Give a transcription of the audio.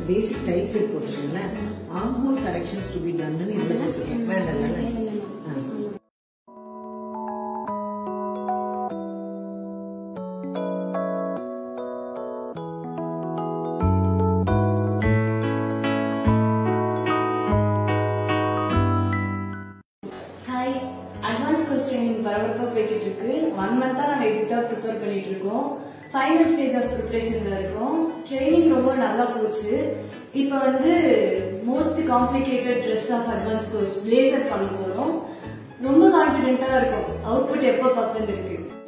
பேசிக் tight fit போட்டுருக்கேன் armhole corrections to be டன்னு இதுல போட்டிருக்கேன் வேண்டாம் தானே? ஆ. ஹாய் அட்வான்ஸ் கோர்ஸ் ட்ரைனிங் பரபரப்பாக போய்கிட்டு இருக்கு ஒன் மந்த்தாக நாங்கள் இதுதான் ப்ரிப்பேர் பண்ணிட்டு இருக்கோம் ஃபைனல் ஸ்டேஜ் ஆஃப் ப்ரிப்பரேஷனில் இருக்கோம் ட்ரைனிங் ரொம்ப நல்லா போச்சு இப்போ வந்து most complicated dress of advance course blazer பண்ண போகிறோம் ரொம்ப கான்ஃபிடென்ட்டாக இருக்கும் அவுட்புட் எப்போ பார்ப்பேன் இருக்கு